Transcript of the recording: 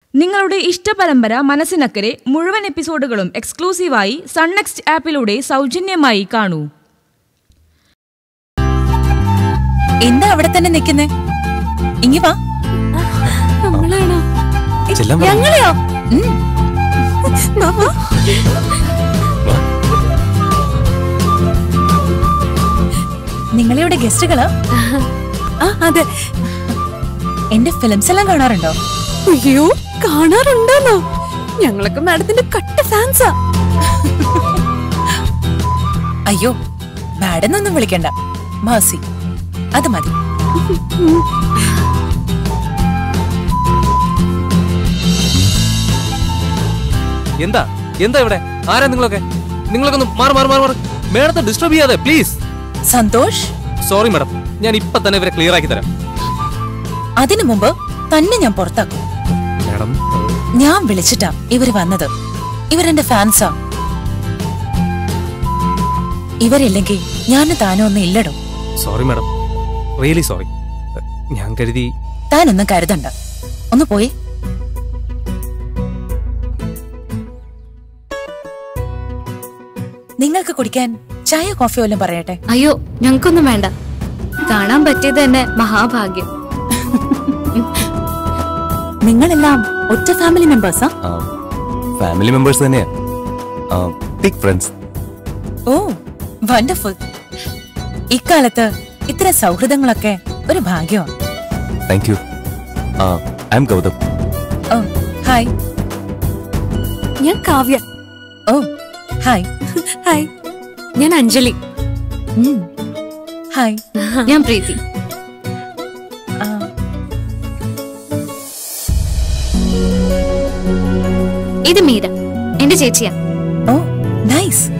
നിങ്ങളുടെ ഇഷ്ടപരമ്പര മനസ്സിനക്കരെ മുഴുവൻ എപ്പിസോഡുകളും എക്സ്ക്ലൂസീവായി sun next ആപ്പിലൂടെ സൗജന്യമായി കാണൂ എന്താ അവിടെ തന്നെ നിക്കുന്നേ ഇങ്ങി വാ നമ്മളാണോ ചെല്ലാൻ പറ. ഞങ്ങളെയോ ഉം. വാ, വാ. വാ. നിങ്ങളിവിടെ ഗസ്റ്റുകളാ ആ അതെ എന്റെ ഫിലിംസ് എല്ലാം കാണാറുണ്ടോ അയ്യോ കാണാറുണ്ടോന്നോ ഞങ്ങളൊക്കെ മാഡത്തിന്റെ കട്ട ഫാൻസാ അയ്യോ മാഡം വിളിക്കണ്ട മാസി അത് മതി എന്താ എന്താ ഇവിടെ ആരാ നിങ്ങളൊക്കെ നിങ്ങളൊക്കെ ഒന്ന് മാറി മാറി മാറി മാറി മേഡത്തെ ഡിസ്റ്റർബ് ചെയ്യാതെ പ്ലീസ് സന്തോഷ് സോറി മാഡം ഞാൻ ഇപ്പൊ തന്നെ ഇവരെ ക്ലിയർ ആക്കി തരാം അതിനു മുമ്പ് തന്നെ ഞാൻ പുറത്താക്കും മാഡം ഞാൻ വിളിച്ചിട്ടാ ഇവര് വന്നത് ഇവരെന്റെ ഫാൻസാ ഇവരില്ലെങ്കിൽ ഞാൻ താനും ഒന്നും ഇല്ലടോ സോറി മാഡം റിയലി സോറി ഞാൻ കരുതി താനൊന്നും കരുതണ്ട ഒന്ന് പോയേ നിങ്ങൾക്ക് കുടിക്കാൻ ചായ കോഫി വല്ലതും പറയട്ടെ അയ്യോ ഞങ്ങൾക്കൊന്നും വേണ്ട കാണാൻ പറ്റിയത് തന്നെ മഹാഭാഗ്യം നിങ്ങളെല്ലാം ഒറ്റ ഫാമിലി മെമ്പേഴ്സാ ഫാമിലി മെമ്പേഴ്സ് തന്നെയാ തിക് ഫ്രണ്ട്സ് ഓ വണ്ടർഫുൾ ഇക്കാലത്ത് ഇത്തരം സൗഹൃദങ്ങളൊക്കെ ഒരു ഭാഗ്യമാണ് thank you I'm Gautham oh hi ഞാൻ കാവ്യ ഓ ഹായ് ഹായ് ഞാൻ അഞ്ജലി ഉം. ഹായ് ഞാൻ പ്രീതി ആ, ഇത് മീര എന്റെ ചേച്ചിയാ ഓ നൈസ്